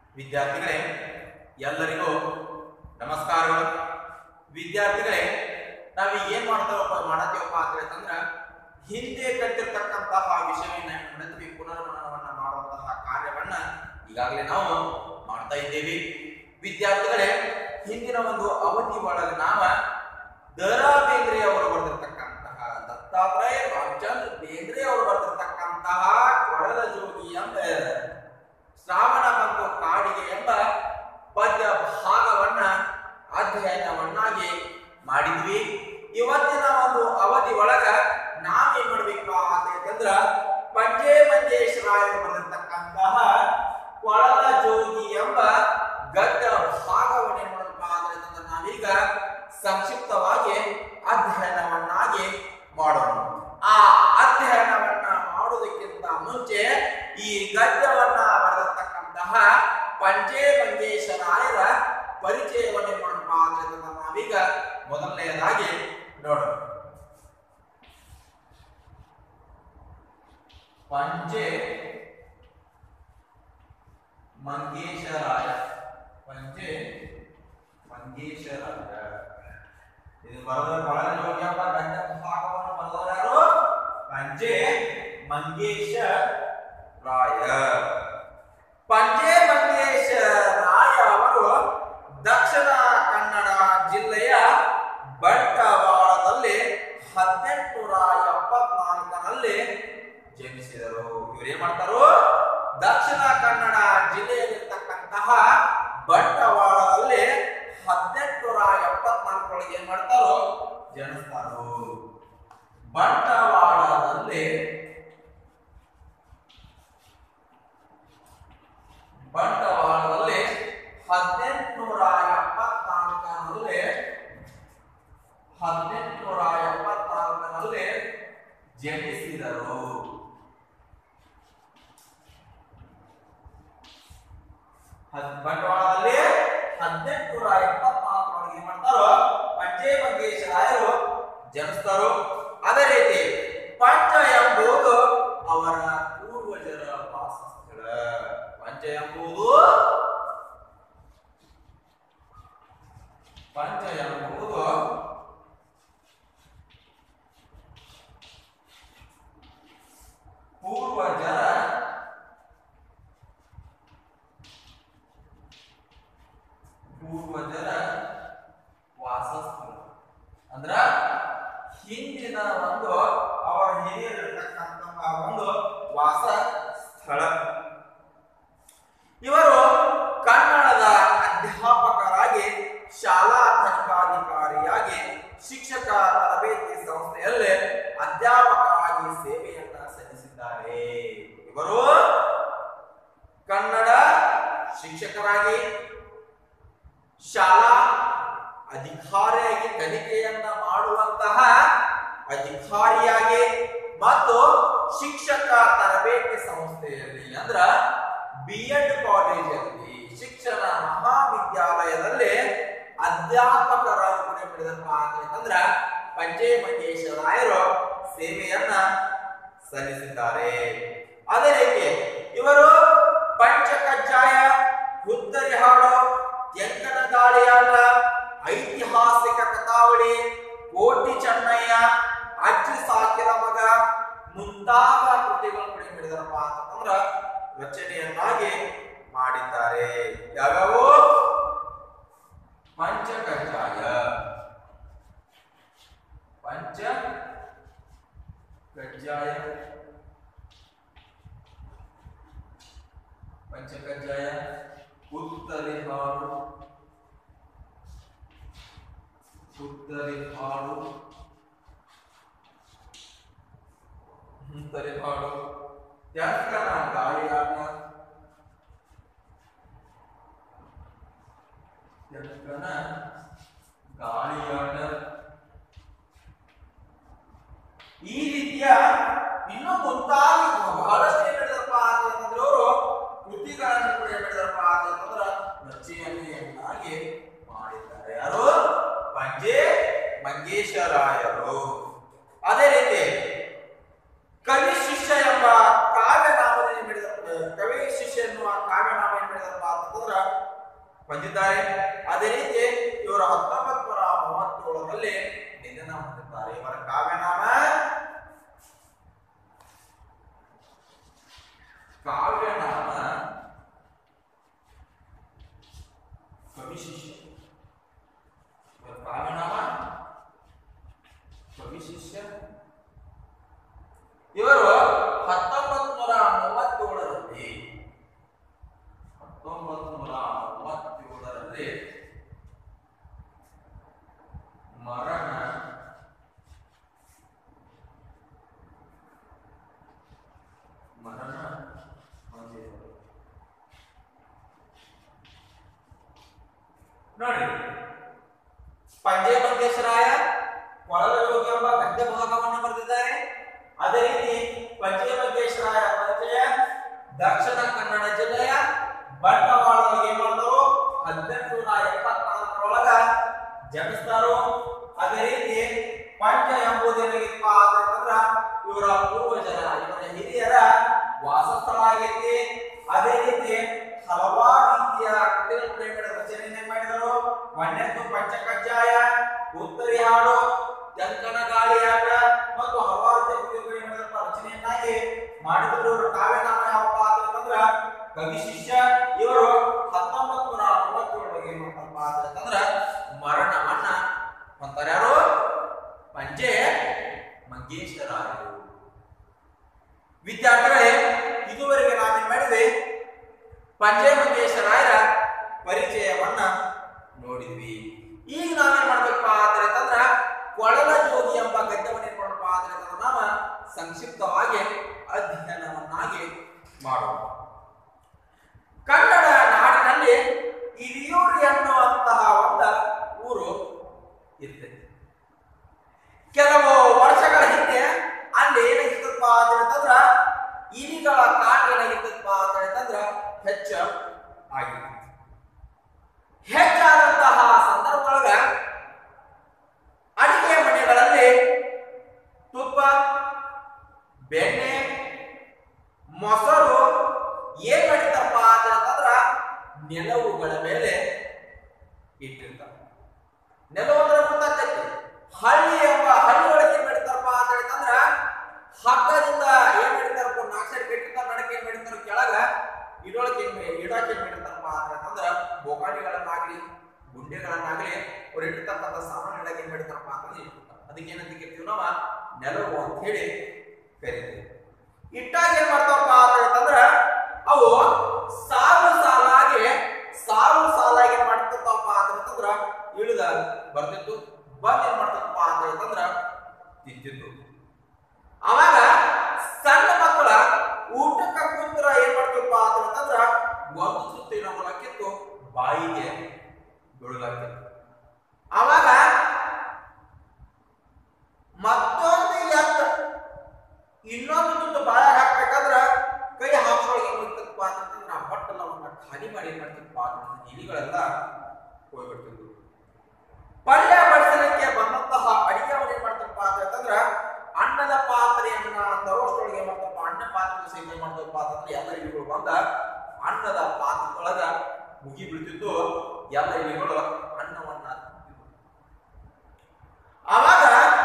ವಿದ್ಯಾರ್ಥಿಗಳೇ ಎಲ್ಲರಿಗೂ ನಮಸ್ಕಾರಗಳು ವಿದ್ಯಾರ್ಥಿಗಳೇ ನಾವೀಗ ಏನ್ ಮಾಡ್ತಾವಪ್ಪ ಮಾಡತ್ತೀವಪ್ಪ ಅಂತ ಹೇಳ್ತಂದ್ರ ಹಿಂದೆ ಕಟ್ಟಿರ್ತಕ್ಕಂತಹ ವಿಷಯವನ್ನ ಏನ್ ಮಾಡಿದ್ವಿ ಪುನರ್ಮನನವನ್ನ ಮಾಡುವಂತಹ ಕಾರ್ಯವನ್ನ ಈಗಾಗಲೇ ನಾವು ಮಾಡ್ತಾ ಇದ್ದೇವೆ ವಿದ್ಯಾರ್ಥಿಗಳೇ ಹಿಂದಿನ ಒಂದು ಅವಧಿ ಒಳಗೆ ನಾವ ದ ರಾ ಬೇಂದ್ರೆ ಅವರು ಬರೆದಿರ್ತಕ್ಕಂತಹ ದತ್ತಾತ್ರೇಯ ರಾಮಚಂದ್ರ ಬೇಂದ್ರೆ ಅವರು ಬರೆದಿರ್ತಕ್ಕಂತಹ ಕೊಳಲ ಜೋಗಿ ಎಂಬ ಶ್ರಾವಣ ಬಂತು ಕಾಡಿಗೆ ಎಂಬ ಪದ್ಯ ಭಾಗವನ್ನ ಅಧ್ಯಯನವನ್ನಾಗಿ ಮಾಡಿದ್ವಿ ಇವತ್ತಿನ ಒಂದು ಅವಧಿ ಒಳಗ ನಾವೇನ್ ಮಾಡ್ಬೇಕು ಅಂತ ಹೇಳ್ತಂದ್ರ ಪಂಜೆ ಮಂಜೇಶ್ವರಾಯರು ಬರೆದಿರ್ತಕ್ಕಂತಹ ಕೊಳಲ ಜೋಗಿ ಎಂಬ ಗದ್ಯ ಭಾಗವನ್ನು ಏನ್ ಮಾಡಪ್ಪ ಅಂತ ಹೇಳ್ತಂದ್ರ ನಾವೀಗ ಸಂಕ್ಷಿಪ್ತವಾಗಿ ಅಧ್ಯಯನವನ್ನಾಗಿ ಮಾಡೋಣ ಆ ಅಧ್ಯಯನವನ್ನ ಮಾಡೋದಕ್ಕಿಂತ ಮುಂಚೆ ಈ ಗದ್ಯವನ್ನ ಬರೆದಿರ್ತಕ್ಕಂತಹ ಪಂಚೆ ಮಂಗೇಶರಾಯರ ಪರಿಚಯವನ್ನು ಮಾಡಪ್ಪ ಅಂತ ಹೇಳ್ತಂದ್ರ ನಾವೀಗ ಮೊದಲನೆಯದಾಗಿ ನೋಡೋಣ ಪಂಚೆ ಮಂಗೇಶರಾಯ ಪಂಚೆ ಮಂಗೇಶರಾಯ ಇದು ಬರೆದ ಬಹಳ ಯೋಗ್ಯಪ್ಪ ಗಂಡ ಭಾಗವನ್ನು ಬರೆದವರು ಯಾರು ಪಂಚೆ ಮಂಗೇಶ ರಾಯ ಪಂಚೆ ಮಂಗೇಶ ರಾಯ ಅವರು ದಕ್ಷಿಣ ಕನ್ನಡ ಜಿಲ್ಲೆಯ ಬಂಟವಾಳದಲ್ಲಿ ಹದಿನೆಂಟುನೂರ ಎಪ್ಪತ್ನಾಲ್ಕರಲ್ಲಿ ಜನಿಸಿದರು ಇವ್ರು ಏನ್ ಮಾಡ್ತಾರೋ ದಕ್ಷಿಣ ಕನ್ನಡ ಜಿಲ್ಲೆಯಲ್ಲಿರ್ತಕ್ಕಂತಹ ಬಂಟವಾಳದಲ್ಲಿ ಹದಿನೆಂಟುನೂರ ಎಪ್ಪತ್ನಾಲ್ಕರೊಳಗೆ ಏನ್ ಮಾಡ್ತಾರೋ ಜನಿಸ್ತಾರೋ ಬಂಟವಾಳದಲ್ಲಿ ಬಂಟವಾಳದಲ್ಲಿ ಹದಿನೆಂಟುನೂರ ಎಪ್ಪತ್ನಾಲ್ಕರಲ್ಲಿ ಹದಿನೆಂಟುನೂರ ಎಪ್ಪತ್ನಾಲ್ಕರಲ್ಲಿ ಜನಿಸಿದರು ಹದ್- ಬಂಡವಾಳದಲ್ಲಿ ಹದಿನೆಂಟುನೂರ ಎಪ್ಪತ್ನಾಲ್ಕರೊಳಗೆ ಏನ್ ಮಾಡ್ತಾರೋ ಪಂಚೆ ಮಂಗೇಶರಾಯರು ಜನಿಸ್ತಾರೋ ಅದೇ ರೀತಿ ಪಂಚ ಎಂಬುದು ಅವರ ಪೂರ್ವಜರ ವಾಸಸ್ಥಳ ಪಂಚ ಎಂಬುದು ಪಂಚ ಎಂಬುದು ಪೂರ್ವಜರ ಪೂರ್ವಜರ ವಾಸಸ್ಥಳ ಅಂದ್ರ ಹಿಂದಿನ ಒಂದು ಅವರ ಹಿರಿಯರಿರ್ತಕ್ಕಂತಹ ಒಂದು ವಾಸ ಸ್ಥಳ ಇವರು ಕನ್ನಡದ ಅಧ್ಯಾಪಕರಾಗಿ ಶಾಲಾ ತನಿಖಾಧಿಕಾರಿಯಾಗಿ ಶಿಕ್ಷಕ ತರಬೇತಿ ಸಂಸ್ಥೆಯಲ್ಲಿ ಅಧ್ಯಾಪಕರಾಗಿ ಸೇವೆಯನ್ನ ಸಲ್ಲಿಸಿದ್ದಾರೆ ಇವರು ಕನ್ನಡ ಶಿಕ್ಷಕರಾಗಿ ಶಾಲಾ ಅಧಿಕಾರಿಯಾಗಿ ತನಿಖೆಯನ್ನ ಮಾಡುವಂತಹ ಅಧಿಕಾರಿಯಾಗಿ ಮತ್ತು ಶಿಕ್ಷಕ ತರಬೇತಿ ಸಂಸ್ಥೆಯಲ್ಲಿ ಅಂದ್ರ ಬಿ ಎಡ್ ಕಾಲೇಜಲ್ಲಿ ಶಿಕ್ಷಣ ಮಹಾವಿದ್ಯಾಲಯದಲ್ಲಿ ಅಧ್ಯಾಪಕರಾಗಿ ಕೂಡ ಮಾಡಿದಪ್ಪ ಅಂತಂದ್ರ ಪಂಚೆ ಮಂಗೇಶರಾಯರು ಸೇವೆಯನ್ನ ಸಲ್ಲಿಸಿದ್ದಾರೆ ಅದೇ ರೀತಿ ಇವರು ಪಂಚಕಜ್ಜಾಯ ಹುತ್ತರಿ ಹಾಡು ಎಂಕನ ಗಾಳಿಯಾಟ ಐತಿಹಾಸಿಕ ಕಥಾವಳಿ ಕೋಟಿ ಚೆನ್ನಯ್ಯ ಅಜ್ಜಿ ಸಾಕಿರ ಮಗ ಮುಂತಾದ ಕೃತಿಗಳು ಕೂಡ ಏನ್ ಮಾಡಿದಾರಪ್ಪ ಅಂತಂದ್ರ ರಚನೆಯನ್ನಾಗಿ ಮಾಡಿದ್ದಾರೆ ಯಾವ್ಯಾವು ಪಂಚಕಜ್ಜಾಯ ಪಂಚ ಕಜ್ಜಾಯ ಪಂಚಕಜ್ಜಾಯ ಉತ್ತರಿ ಹಾಡು ಉತ್ತರಿ ಹಾಡು ಉತ್ತರಿ ಹಾಡು ತ್ಯಂಕನ ಗಾಳಿಯಾಟ ತ್ಯಂಕನ ಗಾಳಿಯಾಟ ಈ ರೀತಿಯ ಇನ್ನೂ ಮುಂತಾಗಿ ಬಹಳಷ್ಟು ಏನ್ ಹೇಳಿದರಪ್ಪ ಅಂತಂದ್ರೆ ಅವರು ಕೃತಿಗಳನ್ನು ಕೂಡ ಏನ್ ಹೇಳಿದರಪ್ಪ ಅಂತಂದ್ರ ರಚನೆಯನ್ನಾಗಿ ಮಾಡಿದ್ದಾರೆ ಯಾರು ಪಂಜೆ ಮಂಗೇಶರಾಯರು ಅದೇ ರೀತಿ ಕವಿ ಶಿಷ್ಯ ಎಂಬ ಕಾವ್ಯ ನಾಮದಲ್ಲಿ ಮಾಡಿದ ಕವಿ ಶಿಷ್ಯ ಎನ್ನುವ ಕಾವ್ಯ ನಾಮ ಏನ್ ಮಾಡಿದರಪ್ಪ ಅಂತಂದ್ರ ಅಂತಂದ್ರ ಹೊಂದಿದ್ದಾರೆ ಅದೇ ರೀತಿ ಇವರು ಹತ್ತೊಂಬತ್ ನೂರ ಮೂವತ್ತೇಳರಲ್ಲಿ ನಿಧನ ಹೊಂದಿದ್ದಾರೆ ಇವರ ಕಾವ್ಯನಾಮ ಕಾವ್ಯನಾಮ ಕವಿ ಶಿಷ್ಯ ಇವರ ಕಾವ್ಯನಾಮ ಕವಿ ಶಿಷ್ಯ ಇವರು ಹತ್ತೊಂಬತ್ತು ನೂರ ಮೂವತ್ತೇಳರಲ್ಲಿ ಹತ್ತೊಂಬತ್ತು ನೂರ ಮೂವತ್ತೇಳರಲ್ಲಿ ಮರಣ ಮರಣ ಹೊಂದಿದರು ನೋಡಿ ಪಂಜೆ ಮಂಗೇಶ್ವರಾಯ ಕೊಳಲ ಯೋಗಿ ಎಂಬ ಗದ್ಯ ಭಾಗವನ್ನು ಬರೆದಿದ್ದಾರೆ ಅದೇ ರೀತಿ ಪಂಜೆ ಮಂಗೇಶ್ವರಾಯ ಪರಿಚಯ ದಕ್ಷಿಣ ಕನ್ನಡ ಜಿಲ್ಲೆಯ ಬಂಡವಾಳದಲ್ಲಿ ಏನ್ ಮಾಡಿದ್ರು ಹದಿನೆಂಟು ನೂರ ಎಪ್ಪತ್ನಾಲ್ಕರೊಳಗ ಜನಿಸ್ತಾರು ಅದೇ ರೀತಿ ಪಂಚ ಎಂಬುದೇನಾಗಿಪ್ಪ ಅಂತಂದ್ರ ಇವರ ಪೂರ್ವಜರ ಇವರ ಹಿರಿಯರ ವಾಸಸ್ಥಳ ಆಗೈತಿ ಅದೇ ರೀತಿ ಹಲವಾರು ರೀತಿಯ ಕೃತಿಗಳ ಪ್ರೇಮಿಗಳ ರಚನೆಯನ್ನ ಮಾಡಿದರು ಒಂದನೇದು ಪಂಚಕಜ್ಜಾಯ ಉತ್ತರಿ ಹಾಡು ಜಂಕನ ಗಾಳಿಯಾಟ ಮತ್ತು ಹಲವಾರು ರೀತಿಯ ಕೃತಿಗಳ ಪ್ರೇಮಿಗಳ ರಚನೆಯನ್ನಾಗಿ ಮಾಡಿದರು ಇವರು ಕಾವ್ಯನಾಮ ಯಾವಪ್ಪ ಅಂತಂದ್ರ ಕವಿ ಶಿಷ್ಯ ಇವರು ಹತ್ತೊಂಬತ್ತು ನೂರ ಅರವತ್ತೇಳರಿಗೆ ಏನ್ ಮಾಡ್ತಾರಪ್ಪ ಅಂತಂದ್ರ ಮರಣವನ್ನ ಹೊಂತಾರೆ ಯಾರು ಪಂಜೆ ಮಂಗೇಶ್ವರಾಯರು ವಿದ್ಯಾರ್ಥಿಗಳೇ ಇದುವರೆಗೆ ನಾವೇನ್ ಮಾಡಿದ್ವಿ ಪಂಜೆ ಮಂಗೇಶ್ವರಾಯರ ಪರಿಚಯವನ್ನ ನೋಡಿದ್ವಿ ಈಗ ನಾವೇನ್ ಮಾಡ್ಬೇಕಪ್ಪ ಅಂತಂದ್ರ ಕೊಳಲ ಜೋಗಿ ಎಂಬ ಗದ್ಯವನ್ನ ಏನ್ ಮಾಡಪ್ಪ ಅಂತಂದ್ರೆ ನಾವು ಸಂಕ್ಷಿಪ್ತವಾಗಿ ಅಧ್ಯಯನವನ್ನಾಗಿ ಮಾಡೋಣ ಕನ್ನಡ ನಾಡಿನಲ್ಲಿ ಹಿರಿಯೂರು ಎನ್ನುವಂತಹ ಒಂದು ಊರು ಇರ್ತೈತಿ ಕೆಲವು ವರ್ಷಗಳ ಹಿಂದೆ ಅಲ್ಲಿ ಏನಾಗಿತ್ತಪ್ಪ ಅಂತ ಹೇಳ್ತಂದ್ರ ಇಲಿಗಳ ಕಾಟ ಏನಾಗಿತ್ತಪ್ಪ ಅಂತ ಹೇಳ್ತಂದ್ರ ಹೆಚ್ಚ ಆಗಿತ್ತು ಹೆಚ್ಚಾದಂತಹ ಸಂದರ್ಭದೊಳಗ ಅಡಿಗೆ ಮನೆಗಳಲ್ಲಿ ತುಪ್ಪ ಬೆಣ್ಣೆ ಮೊಸರು ಏನ್ ಮಾಡಿತಪ್ಪ ಅಂತ ಹೇಳ್ತಂದ್ರ ನೆಲವುಗಳ ಮೇಲೆ ಇಟ್ಟಿರ್ತಾರೆ ನೆಲವು ಅಂದ್ರೆ ಗೊತ್ತಾಗ್ತೈತಿ ಹಳ್ಳಿ ಎಂಬ ಹಳ್ಳಿ ಒಳಗೆ ಏನ್ ಮಾಡ್ತಾರಪ್ಪ ಅಂತ ಹೇಳ್ತಂದ್ರ ಹಗ್ಗದಿಂದ ಏನ್ ಮಾಡಿರ್ತಾರಪ್ಪ ನಾಲ್ಕು ಸೈಡ್ ಕಟ್ಟಿರ್ತಾರ ನಡಕ್ಕೆ ಏನ್ ಮಾಡಿರ್ತಾರ ಕೆಳಗ ಇಡೋಳಕ್ಕೆ ಏನ್ ಇಡಕ್ಕೆ ಏನ್ ಮಾಡಿರ್ತಾರಪ್ಪ ಅಂತ ಹೇಳ್ತಂದ್ರ ಬೋಕಾಣಿಗಳನ್ನಾಗ್ಲಿ ಗುಂಡೆಗಳನ್ನಾಗ್ಲಿ ಅವ್ರು ಇಟ್ಟಿರ್ತಕ್ಕಂಥ ಸಾಮಾನು ಇಡಕ್ಕೆ ಏನ್ ಮಾಡಿರ್ತಾರಪ್ಪ ಅಂತಂದ್ರೆ ಇಟ್ಟಿರ್ತಾರೆ ಅದಕ್ಕೆ ಏನಂತ ಕರಿತೀವಿ ನಾವು ನೆಲವು ಅಂತ ಹೇಳಿ ಕರಿತೀವಿ ಇಟ್ಟಾಗ ಏನ್ ಮಾಡ್ತಾವಪ್ಪ ಅಂತ ಹೇಳ್ತಂದ್ರ ಅವು ಸಾಲು ಸಾಲಾಗಿ ಸಾಲು ಸಾಲಾಗಿ ಏನ್ ಮಾಡ್ತಿರ್ತಾವಪ್ಪ ಅಂತ ಹೇಳ್ತಂದ್ರ ಇಳಿದ ಬರ್ತಿತ್ತು ಬಂದ್ ಏನ್ ಮಾಡ್ತಪ್ಪ ಅಂತ ಹೇಳ್ತಂದ್ರ ತಿಂತಿದ್ದು ಅವಾಗ ಸಣ್ಣ ಮಕ್ಕಳ ಊಟಕ್ಕ ಕುಂತ್ರ ಏನ್ ಮಾಡ್ತಪ್ಪ ಅಂತ ಹೇಳ್ತಂದ್ರ ಒಂದು ಸುತ್ತಿನ ಮೂಲಕ್ಕಿತ್ತು ಬಾಯಿಗೆ ಬೀಳಲಾಕಿತ್ತು ಅವಾಗ ಮತ್ತೊಂದು ಎತ್ತ ಇನ್ನೊಂದು ದುಡ್ಡು ಬಾಳ ಹಾಕ್ಬೇಕಂದ್ರ ಕೈ ಹಾಕ್ಸೊಳಗೆ ಏನ್ ಮಾಡ್ತಪ್ಪ ಅಂತಂದ್ರೆ ಆ ಬಟ್ಟೆಲ್ಲವನ್ನ ಖಾಲಿ ಮಾಡಿ ಏನ್ ಮಾಡ್ತಪ್ಪ ಅಂತಂದ್ರೆ ಇಲಿಗಳೆಲ್ಲ ಹೋಗ್ಬಿಡ್ತಿದ್ವು ಪಲ್ಯ ಬಡಿಸಲಿಕ್ಕೆ ಬಂದಂತಹ ಅಡಿಗೆವನ್ನು ಏನ್ ಮಾಡ್ತಪ್ಪ ಅಂತ ಹೇಳ್ತಂದ್ರ ಅನ್ನದ ಪಾತ್ರೆಯನ್ನ ತರೋಷ್ಟೊಳಗೆ ಏನ್ ಮಾಡ್ತಪ್ಪ ಅನ್ನ ಪಾತ್ರೆ ಸಹಿತ ಏನ್ ಮಾಡ್ತಪ್ಪ ಅಂತಂದ್ರೆ ಎಲ್ಲ ಇಲಿಗಳು ಬಂದ ಅನ್ನದ ಪಾತ್ರದೊಳಗ ಮುಗಿ ಬೀಳ್ತಿದ್ದು ಎಲ್ಲ ಇಲಿಗಳು ಅನ್ನವನ್ನ ತಿಂತಿದ್ವು. ಅವಾಗ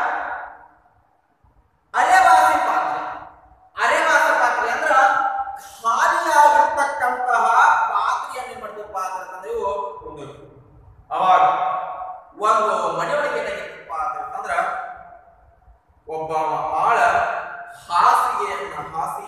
ಅರೆವಾಸಿ ಪಾತ್ರೆ ಅರೆವಾಸಿ ಪಾತ್ರೆ ಅಂದ್ರ ಖಾಲಿಯಾಗಿರ್ತಕ್ಕಂತಹ ಪಾತ್ರೆಯನ್ನು ಏನ್ ಮಾಡ್ತಪ್ಪ ಅಂತಂದ್ರೆ ಇವು ಒಂದು ಅವಾಗ ಒಂದು ಮನೆಯೊಳಗೆ ಏನಾಗಿತ್ತಪ್ಪ ಅಂತಂದ್ರ ಒಬ್ಬ ಆಳ ಹಾಸಿಗೆಯನ್ನ ಹಾಸಿ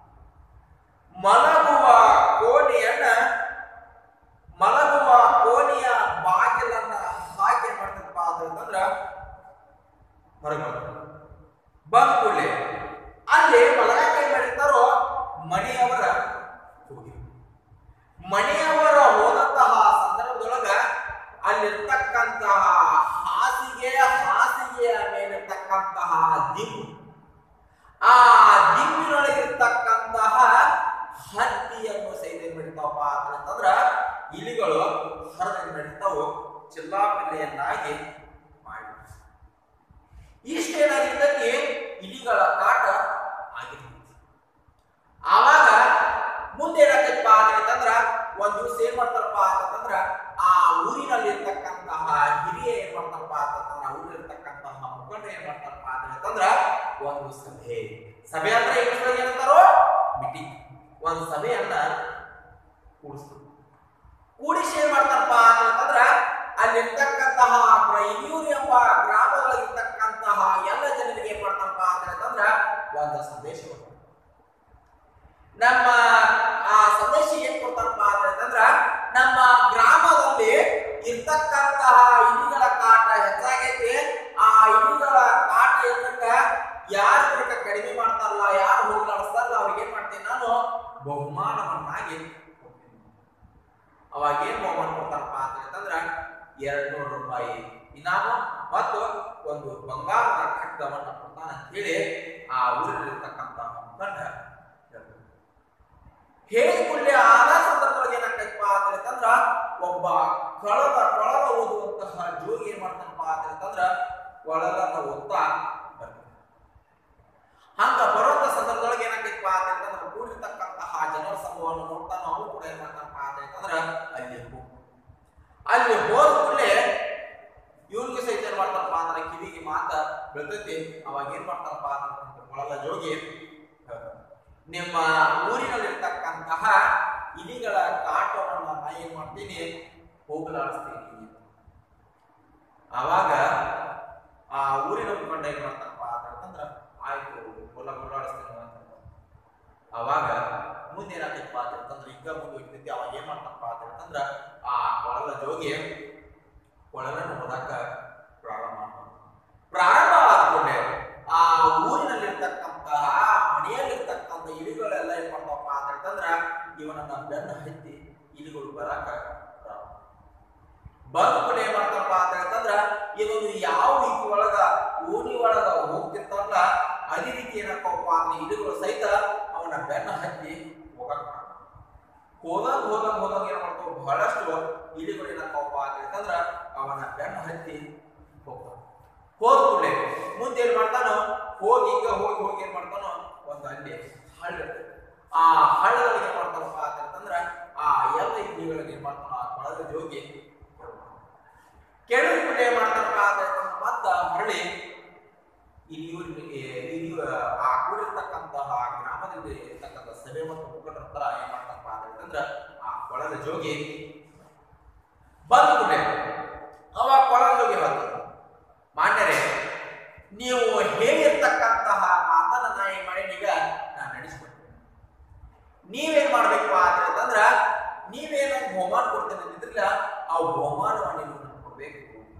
ಮಲಗುವ ಕೋಣೆಯನ್ನ ಮಲಗುವ ಕೋಣೆಯ ಬಾಗಿಲನ್ನ ಹಾಕಿ ಏನ್ ಮಾಡ್ತಪ್ಪ ಅಂತಂದ್ರ ಹೊರಗೆ ಬಂದ ಕೂಡಲೇ ಅಲ್ಲಿ ಮಲಗಕ್ಕೆ ಏನ್ ಮಾಡಿರ್ತಾರೋ ಮಣಿಯವರ ಹೋಗಿ ಮಣಿಯವರ ಹೋದಂತಹ ಸಂದರ್ಭದೊಳಗ ಅಲ್ಲಿರ್ತಕ್ಕಂತಹ ಹಾಸಿಗೆ ಹಾಸಿಗೆಯ ಮೇಲಿರ್ತಕ್ಕಂತಹ ದಿಂಬು ಆ ದಿಂಬಿನೊಳಗಿರ್ತಕ್ಕಂತಹ ಹತ್ತಿಯನ್ನು ಸಹಿತ ಏನ್ ಮಾಡಿರ್ತಾವಪ್ಪ ಅಂತಂದ್ರ ಇಲಿಗಳು ಹರಿದು ನಡೀತಾವು ಚಿಲ್ಲಾಪಿಲ್ಲೆಯನ್ನಾಗಿ ಮಾಡಿ ಇಷ್ಟೇನಾಗಿರ್ತೈತಿ ಇಲಿಗಳ ಕಾಟ ಆಗಿರ್ತೈತಿ ಆವಾಗ ಮುಂದೆ ಏನಾಗ್ತೈತಪ್ಪ ಅಂತಂದ್ರ ಒಂದ್ ದಿವಸ ಏನ್ ಮಾಡ್ತಾರಪ್ಪ ಕೂಡಿಸ್ತಾರೆ ಕೂಡಿಸಿ ಏನ್ ಮಾಡ್ತಾರಪ್ಪ ಅಂತಂದ್ರ ಅಲ್ಲಿರ್ತಕ್ಕಂತಹ ಗ್ರ- ಹಿರಿಯೂರು ಎಂಬ ಗ್ರಾಮದಲ್ಲಿರ್ತಕ್ಕಂತಹ ಎಲ್ಲ ಜನರಿಗೆ ಏನ್ ಮಾಡ್ತಾರಪ್ಪ ಅಂತಂದ್ರ ಒಂದು ಸಂದೇಶ ಕೊಡ್ತಾರೆ. ನಮ್ಮ ಆ ಸಂದೇಶ ಏನ್ ಕೊಡ್ತಾರಪ್ಪ ಅಂತಂದ್ರ ನಮ್ಮ ಗ್ರಾಮದಲ್ಲಿ ಇರ್ತಕ್ಕಂತಹ ಇಲಿಗಳ ಕಾಟ ಹೆಚ್ಚಾಗೈತಿ ಆ ಇಲಿಗಳ ಕಾಟ ಇರ್ತಕ್ಕ ಯಾರು ಇದಕ್ಕ ಕಡಿಮೆ ಮಾಡ್ತಾರಲ್ಲ ಯಾರು ಹೋಗ್ಲಾಡಿಸ್ತಾರಲ್ಲ ಅವ್ರಿಗೆ ಏನ್ ಮಾಡ್ತೀನಿ ನಾನು ಬಹುಮಾನವನ್ನಾಗಿ ಕೊಡ್ತೀನಿ ಅವಾಗ ಏನ್ ಬಹುಮಾನ ಕೊಡ್ತಾರಪ್ಪ ಅಂತಂದ್ರ ಎರಡ್ ನೂರು ರೂಪಾಯಿ ಇನಾಮ ಮತ್ತು ಒಂದು ಬಂಗಾರದ ಖಡ್ಗವನ್ನ ಕೊಡ್ತಾನ ಅಂತ ಹೇಳಿ ಆ ಊರಿನಲ್ಲಿರ್ತಕ್ಕಂಥ ಮುಖಂಡ ಹೇಳ್ತಾನೆ. ಹೇಳಿ ಕೂಡಲೇ ಆದ ಸಂದರ್ಭದೊಳಗೆ ಏನಾಗ್ತೈತಪ್ಪ ಅಂತಂದ್ರ ಒಬ್ಬ ಕಳದ ಕೊಳಲ ಓದುವಂತಹ ಜೋಗಿ ಏನ್ ಮಾಡ್ತಾನಪ್ಪ ಅಂತಂದ್ರ ಕೊಳಲನ್ನ ಓದ್ತಾ ಬರ್ತಾನೆ ಹಂಗ ಬರುವಂತ ಸಂದರ್ಭದೊಳಗೆ ಏನಾಗ್ತೈತಪ್ಪ ಅಂತಂದ್ರ ಕೂಡಿರ್ತಕ್ಕಂತಹ ಜನರ ಸಮೂಹವನ್ನು ನೋಡ್ತಾ ನಾವು ಕೂಡ ಏನ್ ಮಾಡ್ತಾನಪ್ಪ ಅಂತಂದ್ರ ಅಲ್ಲಿ ಹೋಗ್ತಾನೆ. ಅಲ್ಲಿ ಹೋದ ಕೂಡಲೇ ಇವ್ರಿಗೆ ಸಹಿತ ಏನ್ ಮಾಡ್ತಾರಪ್ಪ ಅಂದ್ರೆ ಕಿವಿಗೆ ಮಾತ ಬೀಳ್ತೈತಿ ಅವಾಗ ಏನ್ ಮಾಡ್ತಾರಪ್ಪ ಅಂತಂದ್ರೆ ಕೊಳಲ ಜೋಗಿ ಹೇಳ್ತಾನೆ. ನಿಮ್ಮ ಊರಿನಲ್ಲಿರ್ತಕ್ಕಂತಹ ಇಲಿಗಳ ಕಾಟವನ್ನು ನಾ ಏನ್ ಮಾಡ್ತೀನಿ ಹೋಗಲಾಡಿಸ್ತೀನಿ ಆವಾಗ ಆ ಊರಿನ ಮುಖಂಡ ಏನ್ ಮಾಡ್ತಾರಪ್ಪ ಅಂತಂದ್ರ ಆಯ್ತು ಹೊಲ ಓಡಾಡಿಸ್ತೀನಿ ಅಂತ ಅವಾಗ ಮುಂದೆ ಏನಾಗ್ತೈತಪ್ಪ ಅಂತಂದ್ರೆ ಈಗ ಮುಂದೆ ಹೋಗ್ತೈತಿ ಅವಾಗ ಏನ್ ಮಾಡ್ತಾರಪ್ಪ ಅಂತಂದ್ರ ಆ ಕೊಳಲ ಜೋಗಿ ಕೊಳಲನ್ನು ಓದಾಕ ಪ್ರಾರಂಭ ಮಾಡ್ತಾನೆ ಪ್ರಾರಂಭ ಆದ್ಮೇಲೆ ಆ ಊರಿನಲ್ಲಿರ್ತಕ್ಕಂತಹ ಮನೆಯಲ್ಲಿರ್ತಕ್ಕಂಥ ಇಲಿಗಳೆಲ್ಲ ಏನ್ ಮಾಡ್ತಾವಪ್ಪ ಅಂತಂದ್ರ ಇವನನ್ನ ಬೆನ್ನ ಹತ್ತಿ ಇಲಿಗಳು ಬರಾಕ ಪ್ರಾರಂಭ ಬಂದ ಕೂಡ ಏನ್ ಮಾಡ್ತಾರಪ್ಪ ಅಂತಂದ್ರ ಇದೊಂದು ಯಾವ ರೀತಿ ಒಳಗ ಓಣಿ ಒಳಗ ಹೋಗ್ತಿರ್ತಾರಲ್ಲ ಅದೇ ರೀತಿ ಏನಪ್ಪಪ್ಪ ಅಂದ್ರೆ ಇಲಿಗಳು ಸಹಿತ ಅವನ ಬೆನ್ನ ಹತ್ತಿ ಹೋಗಕ್ ಪ್ರಾರಂಭ ಹೋದಂಗ್ ಹೋದಂಗ್ ಹೋದಂಗ್ ಏನ್ ಮಾಡ್ತಾವ ಬಹಳಷ್ಟು ಇಲಿಗಳು ಏನಕ್ಕವಪ್ಪ ಅಂತಂದ್ರ ಅವನ ಬೆನ್ನ ಹತ್ತಿ ಹೋಗ್ತಾವ ಹೋದ ಕೂಡಲೇ ಮುಂದೆ ಏನ್ ಮಾಡ್ತಾನೋ ಹೋಗಿ ಈಗ ಹೋಗಿ ಹೋಗಿ ಏನ್ ಮಾಡ್ತಾನೋ ಒಂದು ಅಲ್ಲಿ ಹಳ್ಳ ಇರ್ತದೆ. ಆ ಹಳ್ಳದೊಳಗೆ ಏನ್ ಮಾಡ್ತಾನಪ್ಪ ಅಂತಂದ್ರ ಆ ಎಲ್ಲ ಇಲಿಗಳಿಗೆ ಏನ್ ಮಾಡ್ತಾನೋ ಆ ಕೊಳದ ಜೋಗಿ ಕೆಳಗೆ ಕೂಡ ಏನ್ ಮಾಡ್ತಾನಪ್ಪ ಅಂತಂದ್ರ ಮತ್ತ ಹೊರಳಿ ಇಲಿಯೂರಿನ ಇಲಿಯು ಆ ಕೂಡಿರ್ತಕ್ಕಂತಹ ಗ್ರಾಮದಲ್ಲಿ ಇರ್ತಕ್ಕಂಥ ಸಭೆ ಮತ್ತು ಮುಖಂಡರ ಹತ್ರ ಏನ್ ಮಾಡ್ತಾನಪ್ಪ ಅಂತಂದ್ರ ಆ ಕೊಳದ ಜೋಗಿ ಬಂದ ಕೂಡಲೇ ಅವ ಕೊಳದ ಜೋಗಿ ಬಂದ ಮಾನ್ಯರೇ ನೀವು ಹೇಳಿರ್ತಕ್ಕಂತಹ ಮಾತನ್ನ ನಾ ಏನ್ ಮಾಡೀನಿ ಈಗ ನಾನು ನಡೆಸ್ಕೊಡ್ತೀನಿ ನೀವೇನ್ ಮಾಡ್ಬೇಕು ಅಂತಂದ್ರ ನೀವೇನು ಬಹುಮಾನ ಕೊಡ್ತೇನೆ ಅಂತಿದ್ರಲ್ಲ ಆ ಬಹುಮಾನವನ್ನು ನೀವು ನನಗೆ ಕೊಡ್ಬೇಕು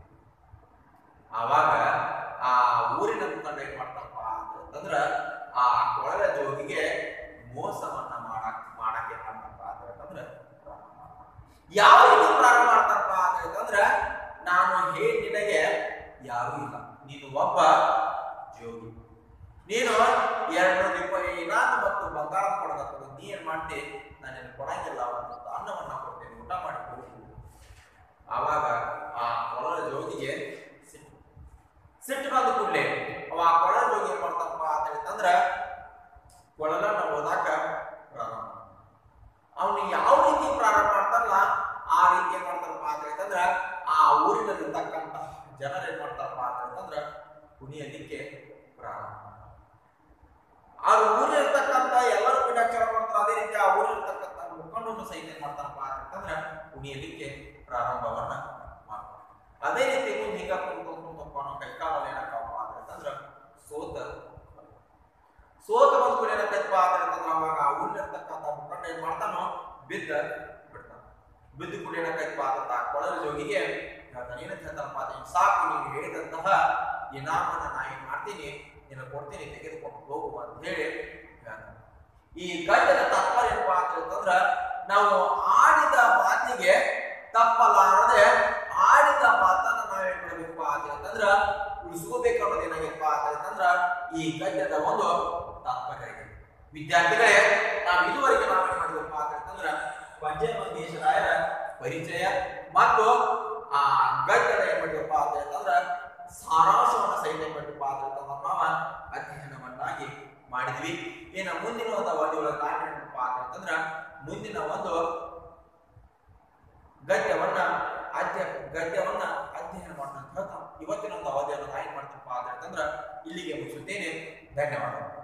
ಆವಾಗ ಆ ಊರಿನ ಮುಖಂಡ ಏನ್ ಮಾಡ್ತಪ್ಪ ಅಂತಂದ್ರ ಆ ಕೊಳಲ ಜೋಗಿಗೆ ಮೋಸವನ್ನ ಮಾಡಕ್ ಮಾಡಕ್ ಏನ್ ಮಾಡ್ತಪ್ಪ ಅಂತಂದ್ರ ಪ್ರಾರಂಭ ಮಾಡ್ತಾನೆ. ಯಾವ ರೀತಿ ಪ್ರಾರಂಭ ಮಾಡ್ತಾರಪ್ಪ ಅಂತಂದ್ರ ನಾನು ಹೇಳಿ ನಿನಗೆ ಯಾರೂ ಇಲ್ಲ ನೀನು ಒಬ್ಬ ಜೋಗಿ ನೀನು ಎರಡು ನೂರು ರೂಪಾಯಿ ಇನಾಮು ಮತ್ತು ಬಂಗಾರ ಕೊಡೋದಕ್ಕೆ ನೀ ಏನ್ ಮಾಡ್ತಿ ನಾನು ನಿನಗೆ ಕೊಡಂಗಿಲ್ಲ ಒಂದು ಅನ್ನವನ್ನ ಕೊಡ್ತೇನೆ ಊಟ ಮಾಡಿ ಹೋಗು ಆವಾಗ ಆ ಕೊಳಲ ಜೋಗಿಗೆ ಸಿಟ್ಟು ಸಿಟ್ಟು ಬಂದ ಕೂಡಲೇ ಅವ ಆ ಕೊಳಲ ಜೋಗಿ ಏನ್ ಮಾಡ್ತಪ್ಪ ಅಂತ ಹೇಳಿತಂದ್ರ ಕೊಳಲನ್ನ ಓದಾಕ ಪ್ರಾರಂಭ ಅವನು ಯಾವ ರೀತಿ ಪ್ರಾರಂಭ ಮಾಡ್ತಾರಲ್ಲ ಆ ರೀತಿ ಏನ್ ಮಾಡ್ತಾರಪ್ಪ ಅಂತ ಹೇಳಿತಂದ್ರ ಆ ಊರಿನಲ್ಲಿರ್ತಕ್ಕಂಥ ಜನರು ಏನ್ ಮಾಡ್ತಾರಪ್ಪ ಅಂತ ಹೇಳಿತಂದ್ರ ಕುಣಿಯಲಿಕ್ಕೆ ಪ್ರಾರಂಭ ಮಾಡ್ತಾರೆ. ಆ ಊರಿರ್ತಕ್ಕಂಥ ಎಲ್ಲರೂ ಪಿಂಡಾಚಾರ ಮಾಡ್ತಾರೆ ಅದೇ ರೀತಿ ಆ ಊರಿರ್ತಕ್ಕಂಥ ಮುಖಂಡನು ಸಹಿತ ಏನ್ ಮಾಡ್ತಾರಪ್ಪ ಅಂತಂದ್ರ ಕುಣಿಯಲಿಕ್ಕೆ ಪ್ರಾರಂಭವನ್ನ ಮಾಡ್ತಾರೆ ಅದೇ ರೀತಿ ಮುಂದೆ ಹಿಂಗ ಕುಂತು ಕುಂತಪ್ಪ ಅನ್ನೋ ಕೈಕಾಲಲ್ಲಿ ಏನಾಕಪ್ಪ ಅಂತಂದ್ರ ಸೋತ ಸೋತ ಬಂದ ಕೂಡ ಏನಾಕೈತಪ್ಪ ಅಂತಂದ್ರ ಅವಾಗ ಆ ಊರಿರ್ತಕ್ಕಂಥ ಮುಖಂಡ ಏನ್ ಮಾಡ್ತಾನೋ ಬಿದ್ದ ಬಿಡ್ತಾನ ಬಿದ್ದು ಕೂಡ ಏನಾಕೈತಪ್ಪ ಅಂತ ಆ ಕೊಳಲ ಜೋಗಿಗೆ ಹೇಳ್ತಾನೆ ಏನಂತ ಹೇಳ್ತಾನಪ್ಪ ಅಂತ ಹಿಂಗ್ ಸಾಕು ನೀನು ಹೇಳಿದಂತಹ ಇನಾಮನ್ನ ನಾ ಏನ್ ಮಾಡ್ತೀನಿ ನಿನಗೆ ಕೊಡ್ತೀನಿ ತೆಗೆದುಕೊಂಡು ಹೋಗು ಅಂತ ಹೇಳಿ ಹೇಳ್ತಾನೆ ಈ ಗದ್ಯದ ತಾತ್ಪರ್ಯ ಏನಪ್ಪ ಅಂತ ಹೇಳ್ತಂದ್ರ ನಾವು ಆಡಿದ ಮಾತಿಗೆ ತಪ್ಪಲಾರದೆ ಆಡಿದ ಮಾತನ್ನ ನಾವೇನ್ ಮಾಡ್ಬೇಕಪ್ಪ ಅಂತ ಹೇಳ್ತಂದ್ರ ಉಳಿಸ್ಕೋಬೇಕು ಅನ್ನೋದು ಏನಾಗೈತಪ್ಪ ಅಂತ ಹೇಳ್ತಂದ್ರ ಈ ಗದ್ಯದ ಒಂದು ತಾತ್ಪರ್ಯ ಆಗಿದೆ ವಿದ್ಯಾರ್ಥಿಗಳೇ ನಾವು ಇದುವರೆಗೆ ನಾವೇನ್ ಮಾಡಿದ್ವಪ್ಪ ಅಂತ ಹೇಳ್ತಂದ್ರ ಪಂಚಮಂಗೇಶ್ವರಾಯರ ಪರಿಚಯ ಮತ್ತು ಆ ಗದ್ಯದ ಏನ್ ಮಾಡಿದ್ವಪ್ಪ ಅಂತ ಹೇಳ್ತಂದ್ರ ಸಾರಾಂಶವನ್ನ ಸಹಿತ ಏನ್ ಮಾಡಿದ್ವಪ್ಪ ಅಂತ ಹೇಳ್ತಂದ್ರ ನಾವು ಅಧ್ಯಯನವನ್ನಾಗಿ ಮಾಡಿದ್ವಿ ಇನ್ನು ಮುಂದಿನ ಒಂದು ಅವಧಿಯೊಳಗೆ ನಾನು ಏನಪ್ಪ ಅಂತ ಹೇಳ್ತಂದ್ರ ಮುಂದಿನ ಒಂದು ಗದ್ಯವನ್ನ ಅಧ್ಯ ಗದ್ಯವನ್ನ ಅಧ್ಯಯನ ಮಾಡೋಣ ಅಂತ ಹೇಳ್ತಾ ಇವತ್ತಿನ ಒಂದು ಅವಧಿಯನ್ನು ನಾನು ಏನ್ ಮಾಡ್ತಪ್ಪ ಅಂತ ಹೇಳ್ತಂದ್ರ ಇಲ್ಲಿಗೆ ಮುಗಿಸುತ್ತೇನೆ ಧನ್ಯವಾದಗಳು